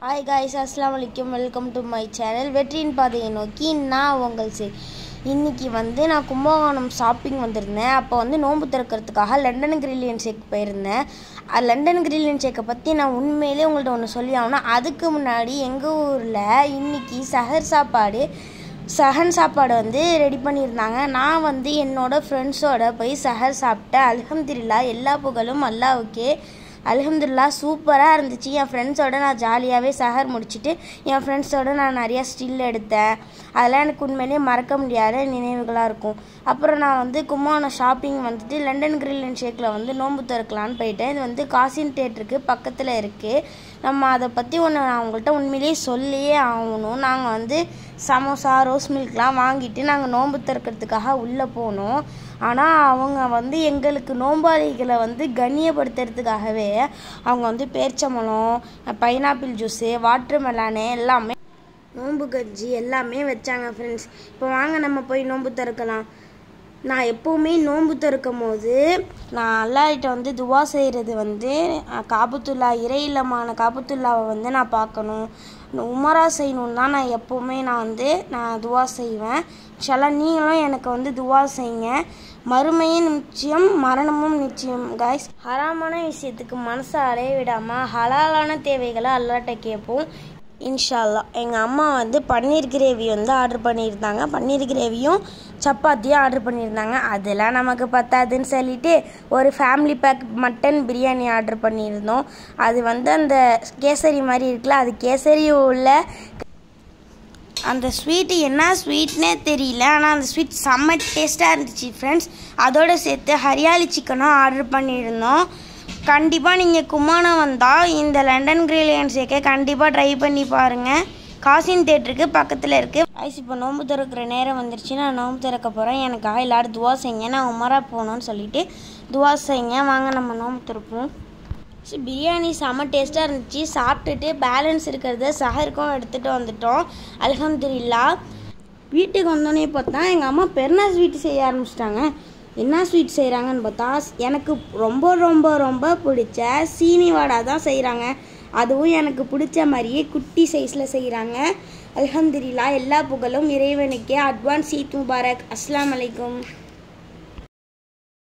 hi guys அஸ்லாம் வலைக்கம் welcome to my channel வெற்றியின் பாதையை நோக்கி நான் உங்கள் சே இன்னைக்கு வந்து நான் கும்பகோணம் ஷாப்பிங் வந்திருந்தேன் அப்போ வந்து நோன்பு திறக்கிறதுக்காக லண்டன் கிரில்லியன் ஷேக் போயிருந்தேன் அது லண்டன் கிரில்லியன் ஷேக்கை பற்றி நான் உண்மையிலே உங்கள்ட்ட ஒன்று சொல்லி ஆகணும் அதுக்கு முன்னாடி எங்கள் ஊரில் இன்னைக்கு சஹர் சாப்பாடு சஹன் சாப்பாடு வந்து ரெடி பண்ணியிருந்தாங்க நான் வந்து என்னோட ஃப்ரெண்ட்ஸோட போய் சஹர் சாப்பிட்டேன் அல்ஹம்துலில்லா எல்லா புகழும் அல்லாவுக்கே அல்ஹம்துலில்லா சூப்பராக இருந்துச்சு என் ஃப்ரெண்ட்ஸோட நான் ஜாலியாகவே சஹர் முடிச்சுட்டு என் ஃப்ரெண்ட்ஸோட நான் நிறையா ஸ்டில் எடுத்தேன் அதெல்லாம் எனக்கு உண்மையிலேயே மறக்க முடியாத நினைவுகளாக இருக்கும் அப்புறம் நான் வந்து கும்பகோணம் ஷாப்பிங் வந்துட்டு லண்டன் கிரில் அண்ட் ஷேக்கில் வந்து நோன்பு திறக்கலான்னு போயிட்டேன் இது வந்து காசின் தேட்டருக்கு பக்கத்தில் இருக்குது நம்ம அதை பற்றி ஒன்று நான் உங்கள்கிட்ட உண்மையிலேயே சொல்லியே ஆகணும் நாங்கள் வந்து சமோசா ரோஸ் மில்க்லாம் வாங்கிட்டு நாங்கள் நோன்பு திறக்கிறதுக்காக உள்ளே போனோம் ஆனால் அவங்க வந்து எங்களுக்கு நோம்பாளிகளை வந்து கண்ணியப்படுத்துறதுக்காகவே அவங்க வந்து பேர்ச்சம்பழம் பைனாப்பிள் ஜூஸு வாட்டர் மெலானு எல்லாமே நோன்பு கஞ்சி எல்லாமே வச்சாங்க ஃப்ரெண்ட்ஸ் இப்போ வாங்க நம்ம போய் நோன்பு திறக்கலாம் நான் எப்போவுமே நோன்பு திறக்கும் போது நான் அல்லாஹ்கிட்ட வந்து துவா செய்கிறது வந்து அஹ், காபத்துல்லா இறை இல்லமான காபத்துல்லாவை வந்து நான் பார்க்கணும் உமரா செய்யணுன்னு தான் நான் எப்போவுமே நான் வந்து நான் துவா செய்வேன் சில நீங்களும் எனக்கு வந்து துவா செய்யுங்க மறுமையும் நிச்சயம் மரணமும் நிச்சயம் காய்ஸ் ஹராமான விஷயத்துக்கு மனசை அலைய விடாமல் ஹலாலான தேவைகளை அல்லாட்ட கேட்போம் இன்ஷால்லா எங்கள் அம்மா வந்து பன்னீர் கிரேவி வந்து ஆர்டர் பண்ணியிருந்தாங்க பன்னீர் கிரேவியும் சப்பாத்தியும் ஆர்டர் பண்ணியிருந்தாங்க அதெல்லாம் நமக்கு பத்தாதுன்னு சொல்லிட்டு ஒரு family pack mutton biryani order பண்ணியிருந்தோம் அது வந்து அந்த கேசரி மாதிரி இருக்குல்ல அது கேசரி உள்ள அந்த ஸ்வீட்டு என்ன ஸ்வீட்னே தெரியல ஆனால் அந்த ஸ்வீட் செம்ம டேஸ்ட்டாக இருந்துச்சு ஃப்ரெண்ட்ஸ் அதோட சேர்த்து ஹரியாலி சிக்கனும் ஆர்டர் பண்ணியிருந்தோம் கண்டிப்பாக நீங்கள் குமானம் வந்தால் இந்த லண்டன் கிரில்லியன் ஷேக்கை கண்டிப்பாக ட்ரை பண்ணி பாருங்கள் காசின் தேட்டருக்கு பக்கத்தில் இருக்குது ஐஸ் இப்போ நோம்பு திறக்கிற நேரம் வந்துருச்சு நான் நோம்பு திறக்க போகிறேன் எனக்காக எல்லோரும் துவா செய்யுங்க நான் உமரா போகணும்னு சொல்லிட்டு துவா செய்யுங்க வாங்க நம்ம நோம்பு திறப்போம் ஸோ பிரியாணி செம்ம டேஸ்ட்டாக இருந்துச்சு சாப்பிட்டுட்டு பேலன்ஸ் இருக்கிறத சஹருக்கும் எடுத்துகிட்டு வந்துட்டோம் அல்ஹம்துலில்லா வீட்டுக்கு வந்தோடனே பார்த்தா எங்கள் அம்மா பெருநா ஸ்வீட் செய்ய ஆரம்பிச்சிட்டாங்க என்ன ஸ்வீட் செய்கிறாங்கன்னு பார்த்தா எனக்கு ரொம்ப ரொம்ப ரொம்ப பிடிச்ச சீனி வடை தான் செய்கிறாங்க அதுவும் எனக்கு பிடிச்ச மாதிரியே குட்டி சைஸில் செய்கிறாங்க அல்ஹம்துலில்லா எல்லா புகழும் இறைவனுக்கே அட்வான்ஸ் ஈத் முபாரக் அஸ்ஸலாமு அலைக்கும்